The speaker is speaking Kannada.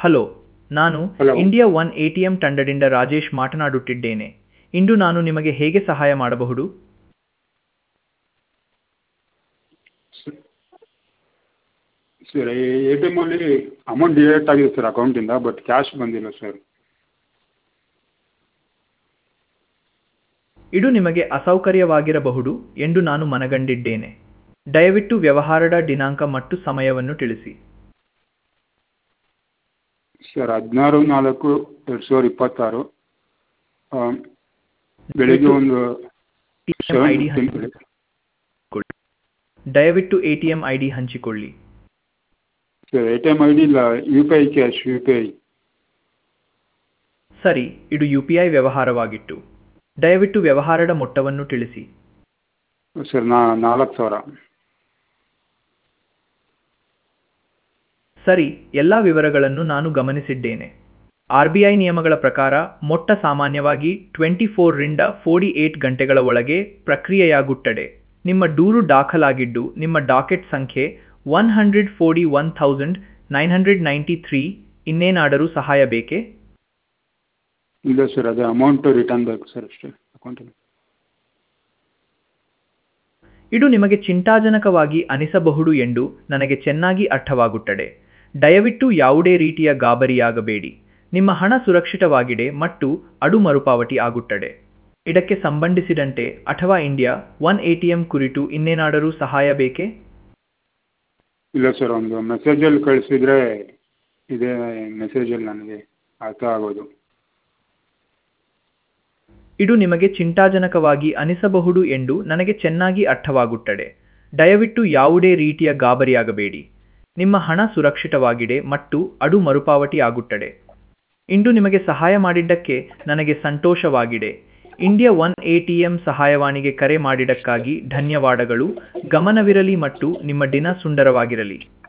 ಹಲೋ ನಾನು Hello. India one A T M ತಂಡದಿಂದ ರಾಜೇಶ್ ಮಾತನಾಡುತ್ತಿದ್ದೇನೆ ಇಂದು ನಾನು ನಿಮಗೆ ಹೇಗೆ ಸಹಾಯ ಮಾಡಬಹುದು ಸರ್ ಎ ಟಿ ಎಮ್ಮಲ್ಲಿ ಅಮೌಂಟ್ ಡಿಡಕ್ಟ್ ಆಗಿದೆ ಸರ್ ಅಕೌಂಟಿಂದ ಬಟ್ ಕ್ಯಾಶ್ ಬಂದಿಲ್ಲ ಸರ್ ಇದು ನಿಮಗೆ ಅಸೌಕರ್ಯವಾಗಿರಬಹುದು ಎಂದು ನಾನು ಮನಗಂಡಿದ್ದೇನೆ ದಯವಿಟ್ಟು ವ್ಯವಹಾರದ ದಿನಾಂಕ ಮತ್ತು ಸಮಯವನ್ನು ತಿಳಿಸಿ ಸರ್ ಹದಿನಾರು ನಾಲ್ಕು ಎರಡು ಸಾವಿರದ ಇಪ್ಪತ್ತಾರು ಆ, ಬೆಳಿಗ್ಗೆ ಒಂದು ATM ID ಹಂಚಿಕೊಳ್ಳಿ. ದಯವಿಟ್ಟು A T M I D ಹಂಚಿಕೊಳ್ಳಿ sir A T M I D ಇಲ್ಲ U P I cash U P I ಸರಿ ಇದು ಯು ಪಿ ಐ ವ್ಯವಹಾರವಾಗಿತ್ತು ದಯವಿಟ್ಟು ವ್ಯವಹಾರದ ಮೊತ್ತವನ್ನು ತಿಳಿಸಿ ಸರ್ ನಾ ನಾಲ್ಕು ಸಾವಿರ ಸರಿ ಎಲ್ಲ ವಿವರಗಳನ್ನು ನಾನು ಗಮನಿಸಿದ್ದೇನೆ ಆರ್ ಬಿ ಐ ನಿಯಮಗಳ ಪ್ರಕಾರ ಮೊಟ್ಟ ಸಾಮಾನ್ಯವಾಗಿ ಟ್ವೆಂಟಿ ಫೋರ್ರಿಂದ ಫೋರ್ಟಿ ಏಟ್ ಗಂಟೆಗಳ ಒಳಗೆ ಪ್ರಕ್ರಿಯೆಯಾಗುತ್ತದೆ ನಿಮ್ಮ ದೂರು ದಾಖಲಾಗಿದ್ದು ನಿಮ್ಮ ಡಾಕೆಟ್ ಸಂಖ್ಯೆ one hundred forty one thousand nine hundred ninety three ಇನ್ನೇನಾದರೂ ಸಹಾಯ ಬೇಕೇ ಇಲ್ಲ ಸರ್ ಅದೇ ಅಮೌಂಟು ರಿಟರ್ನ್ ಬೇಕು ಸರ್ ಅಷ್ಟೇ ಅಕೌಂಟಲ್ಲಿ ಇದು ನಿಮಗೆ ಚಿಂತಾಜನಕವಾಗಿ ಅನಿಸಬಹುದು ಎಂದು ನನಗೆ ಚೆನ್ನಾಗಿ ಅರ್ಥವಾಗುತ್ತದೆ ದಯವಿಟ್ಟು ಯಾವುದೇ ರೀತಿಯ ಗಾಬರಿಯಾಗಬೇಡಿ ನಿಮ್ಮ ಹಣ ಸುರಕ್ಷಿತವಾಗಿದೆ ಮತ್ತು ಅದು ಮರುಪಾವತಿ ಆಗುತ್ತದೆ ಇದಕ್ಕೆ ಸಂಬಂಧಿಸಿದಂತೆ ಅಥವಾ India one A T M ಕುರಿತು ಇನ್ನೇನಾದರೂ ಸಹಾಯ ಬೇಕೇ ಇಲ್ಲ ಸರ್ ಒಂದು ಮೆಸೇಜಲ್ಲಿ ಕಳಿಸಿದ್ರೆ ಇದೇ ಮೆಸೇಜಲ್ಲಿ ನನಗೆ ಅರ್ಥ ಆಗೋದು ಇದು ನಿಮಗೆ ಚಿಂತಾಜನಕವಾಗಿ ಅನಿಸಬಹುದು ಎಂದು ನನಗೆ ಚೆನ್ನಾಗಿ ಅರ್ಥವಾಗುತ್ತದೆ ದಯವಿಟ್ಟು ಯಾವುದೇ ರೀತಿಯ ಗಾಬರಿಯಾಗಬೇಡಿ ನಿಮ್ಮ ಹಣ ಸುರಕ್ಷಿತವಾಗಿದೆ ಮತ್ತು ಅದು ಮರುಪಾವತಿ ಆಗುತ್ತದೆ ಇಂದು ನಿಮಗೆ ಸಹಾಯ ಮಾಡಿದ್ದಕ್ಕೆ ನನಗೆ ಸಂತೋಷವಾಗಿದೆ India one A T M ಸಹಾಯವಾಣಿಗೆ ಕರೆ ಮಾಡಿದ್ದಕ್ಕಾಗಿ ಧನ್ಯವಾದಗಳು ಗಮನವಿರಲಿ ಮತ್ತು ನಿಮ್ಮ ದಿನ ಸುಂದರವಾಗಿರಲಿ